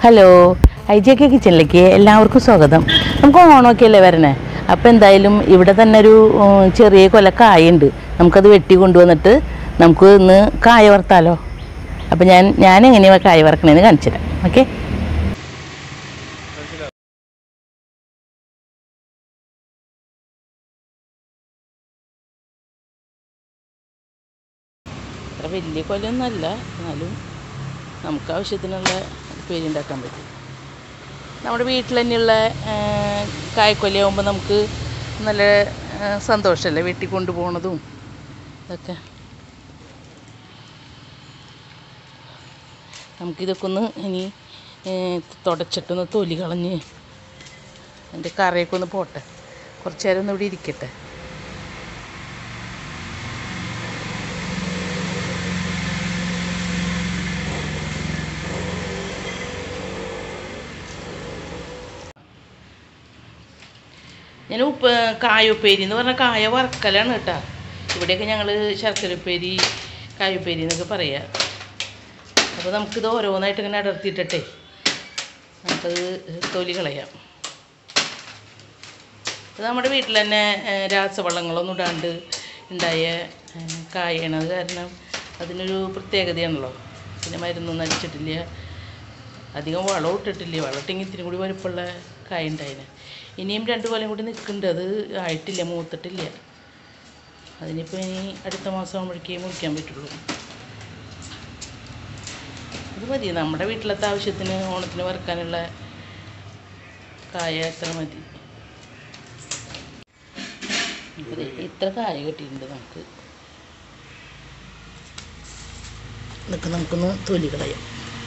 hello I J K കിച്ചണിലേക്ക് എല്ലാവർക്കും സ്വാഗതം നമുക്ക് ഓണമൊക്കെ അല്ലേ വരണേ അപ്പോൾ എന്തായാലും ഇവിടെ തന്നെ ഒരു ഉം, ചെറിയ കൊല കായുണ്ട് നമുക്കത് വെട്ടി കൊണ്ടുവന്നിട്ട് നമുക്ക് ഇന്ന് കായ വറുത്താലോ അപ്പോൾ ഞാൻ ഞാൻ എങ്ങനെയാണ് കായ വറക്കണേന്ന് കാണിച്ചു തരാം ഓക്കെ അത്ര വലിയ കൊലയൊന്നുമല്ല എന്നാലും നമുക്ക് ആവശ്യത്തിനുള്ള ഉപ്പേരി ഉണ്ടാക്കാൻ പറ്റും നമ്മുടെ വീട്ടിൽ തന്നെയുള്ള കായ്ക്കൊലയാകുമ്പോൾ നമുക്ക് നല്ല സന്തോഷമല്ലേ വീട്ടിൽ കൊണ്ടുപോകണതും ഇതൊക്കെ നമുക്കിതൊക്കെ ഒന്ന് ഇനി ഏ, തുടച്ചിട്ടൊന്ന് തൊലി കളഞ്ഞ് അതിൻ്റെ കറിയൊക്കെ ഒന്ന് പോട്ടെ കുറച്ച് നേരം ഒന്ന് ഇവിടെ ഇരിക്കട്ടെ ഞാൻ ഉപ്പ് കായുപ്പേരി എന്ന് പറഞ്ഞാൽ കായ വറക്കലാണ് കേട്ടോ ഇവിടെയൊക്കെ ഞങ്ങൾ ശർക്കര ഉപ്പേരി കായുപ്പേരി എന്നൊക്കെ പറയുക അപ്പോൾ നമുക്കിത് ഓരോന്നായിട്ട് ഇങ്ങനെ അടർത്തിയിട്ടെ നമുക്കത് തൊലി കളയാം ഇത് നമ്മുടെ വീട്ടിൽ തന്നെ ഏഹ്, രാസവളങ്ങളൊന്നും ഇടാണ്ട് ഉണ്ടായ ഏഹ്, കായാണ് അത് കാരണം അതിനൊരു പ്രത്യേകതയാണല്ലോ പിന്നെ മരുന്നൊന്നും അടിച്ചിട്ടില്ല അധികം വളം ഇട്ടിട്ടില്ല വളം ഇട്ടെങ്കിൽ ഇത്തിരി കൂടി വലുപ്പമുള്ള കായ ഉണ്ടായിന് ഇനിയും രണ്ട് കൊല്ലം കൂടി നിൽക്കുന്നുണ്ട് അത് ആയിട്ടില്ല മൂത്തിട്ടില്ല അതിനിപ്പോൾ ഇനി അടുത്ത മാസം ആകുമ്പോഴേക്കേ മുറിക്കാൻ പറ്റുള്ളൂ ഇത് മതി നമ്മുടെ വീട്ടിലത്തെ ആവശ്യത്തിന് ഓണത്തിന് വറുക്കാനുള്ള കായ എത്ര മതി അപ്പോൾ ദേ ഇത്ര കായ കിട്ടിയിട്ടുണ്ട് നമുക്ക് ഇതൊക്കെ നമുക്കൊന്ന് തൊലി കളയാം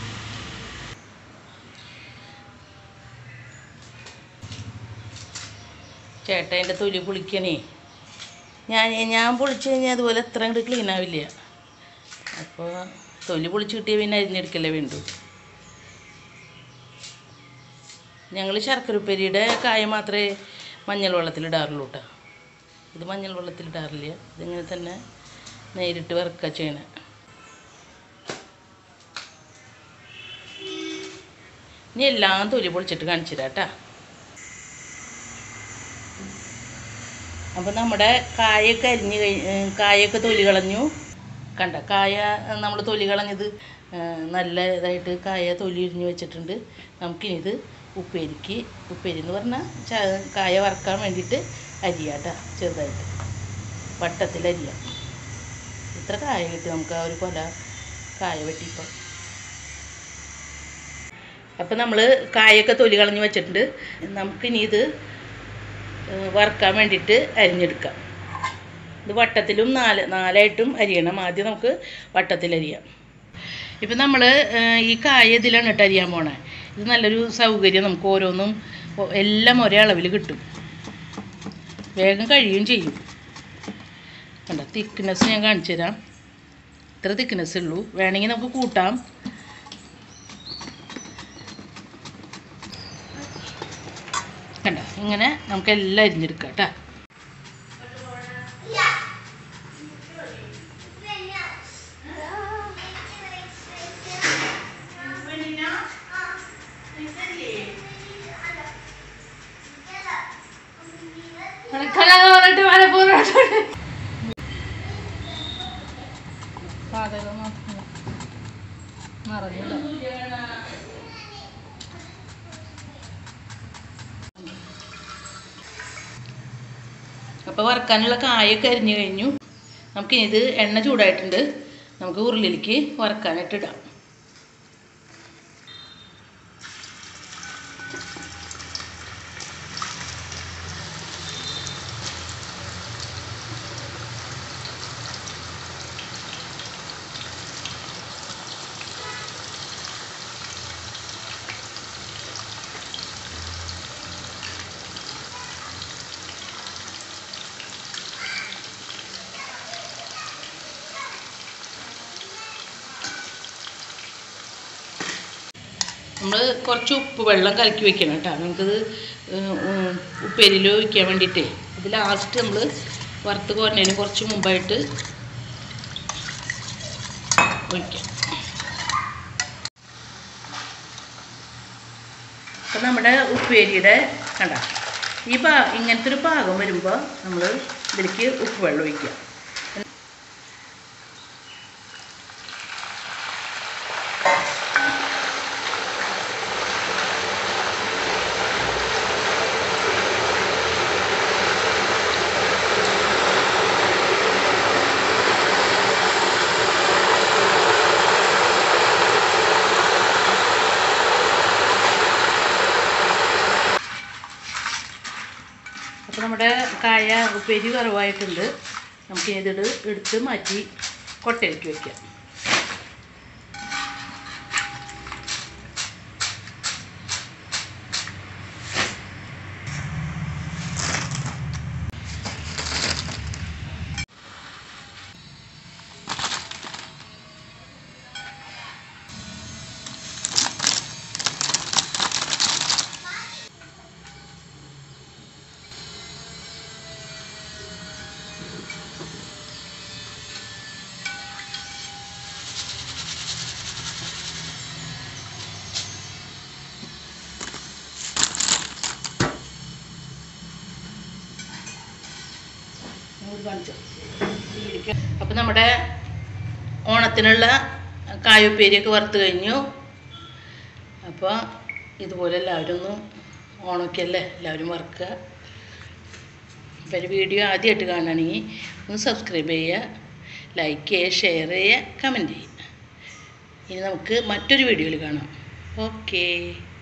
ചേട്ടാ എൻ്റെ തൊലി പൊളിക്കണേ ഞാൻ ഞാൻ പൊളിച്ച് കഴിഞ്ഞാൽ അതുപോലെ എത്ര അങ്ങോട്ട് ക്ലീൻ ആവില്ല അപ്പോൾ തൊലി പൊളിച്ച് കിട്ടിയ പിന്നെ അരിഞ്ഞെടുക്കല്ലേ വേണ്ടു ഞങ്ങൾ ശർക്കര ഉപ്പേരിയുടെ കായ മാത്രമേ മഞ്ഞൾ വെള്ളത്തിലിടാറുള്ളൂ കേട്ടോ ഇത് മഞ്ഞൾ വെള്ളത്തിലിടാറില്ല ഇതിങ്ങനെ തന്നെ നേരിട്ട് വറുക്കുക ചെയ്യണേ ഇനി എല്ലാം തൊലി പൊളിച്ചിട്ട് കാണിച്ചു തരാം കേട്ടോ അപ്പോൾ നമ്മുടെ കായൊക്കെ അരിഞ്ഞ് കഴി ഏഹ് കായൊക്കെ തൊലി കളഞ്ഞു കണ്ട കായ നമ്മൾ തൊലി കളഞ്ഞത് ഏഹ് നല്ല ഇതായിട്ട് കായ തൊലി ഇരിഞ്ഞ് വെച്ചിട്ടുണ്ട് നമുക്കിനി ഇത് ഉപ്പേരിക്ക് ഉപ്പേരി എന്ന് പറഞ്ഞാൽ ച കായ വറക്കാൻ വേണ്ടിയിട്ട് അരിയാം കേട്ടോ ചെറുതായിട്ട് വട്ടത്തിൽ അരിയാം ഇത്ര കായ കിട്ടി നമുക്ക് ആ ഒരു കൊല കായ വെട്ടിയപ്പോൾ അപ്പം നമ്മൾ കായൊക്കെ തൊലി കളഞ്ഞ് വെച്ചിട്ടുണ്ട് നമുക്കിനി ഇത് ഏഹ് വറുക്കാൻ വേണ്ടിയിട്ട് അരിഞ്ഞെടുക്കാം ഇത് വട്ടത്തിലും നാല് നാലായിട്ടും അരിയണം ആദ്യം നമുക്ക് വട്ടത്തിൽ അരിയാം ഇപ്പം നമ്മൾ ഈ കായ ഇതിലാണ് ഇട്ട് അരിയാൻ പോണേ ഇത് നല്ലൊരു സൗകര്യം നമുക്ക് ഓരോന്നും ഒ- എല്ലാം ഒരേ അളവിൽ കിട്ടും വേഗം കഴിയുകയും ചെയ്യും കണ്ട തിക്നെസ് ഞാൻ കാണിച്ചു തരാം ഇത്ര തിക്നെസ് ഉള്ളൂ വേണമെങ്കിൽ നമുക്ക് കൂട്ടാം കണ്ട ഇങ്ങനെ നമുക്ക് എല്ലാം അരിഞ്ഞെടുക്കാം കേട്ടോ അപ്പോൾ വറുക്കാനുള്ള കായൊക്കെ അരിഞ്ഞു കഴിഞ്ഞു നമുക്കിനി ഇത് എണ്ണ ചൂടായിട്ടുണ്ട് നമുക്ക് ഉരുളിലേക്ക് വറുക്കാനായിട്ട് ഇടാം നമ്മൾ കുറച്ച് ഉപ്പ് വെള്ളം കലക്കി വെക്കണം കേട്ടോ നമുക്കിത് ഉപ്പേരിയിൽ ഒഴിക്കാൻ വേണ്ടിയിട്ടേ ഇത് ലാസ്റ്റ് നമ്മൾ വറുത്ത് കോരുന്നതിന് കുറച്ച് മുമ്പായിട്ട് ഒഴിക്കാം അപ്പം നമ്മുടെ ഉപ്പേരിയുടെ കണ്ട ഈ പാ ഇങ്ങനത്തെ ഒരു പാകം വരുമ്പോൾ നമ്മൾ ഇതിലേക്ക് ഉപ്പ് വെള്ളം ഒഴിക്കുക അപ്പോൾ നമ്മുടെ കായ ഉപ്പേരി കുറവായിട്ടുണ്ട് നമുക്ക് ഇതിട് എടുത്ത് മാറ്റി കൊട്ടയിലേക്ക് വയ്ക്കാം അപ്പം നമ്മുടെ ഓണത്തിനുള്ള കായുപ്പേരിയൊക്കെ വറുത്ത് കഴിഞ്ഞു അപ്പോൾ ഇതുപോലെ എല്ലാവരും ഒന്ന് ഓണമൊക്കെ അല്ലേ എല്ലാവരും വറുക്കുക അപ്പോൾ ഒരു വീഡിയോ ആദ്യമായിട്ട് കാണുകയാണെങ്കിൽ ഒന്ന് സബ്സ്ക്രൈബ് ചെയ്യുക ലൈക്ക് ചെയ്യുക ഷെയർ ചെയ്യുക കമൻറ്റ് ചെയ്യുക ഇനി നമുക്ക് മറ്റൊരു വീഡിയോയിൽ കാണാം ഓക്കേ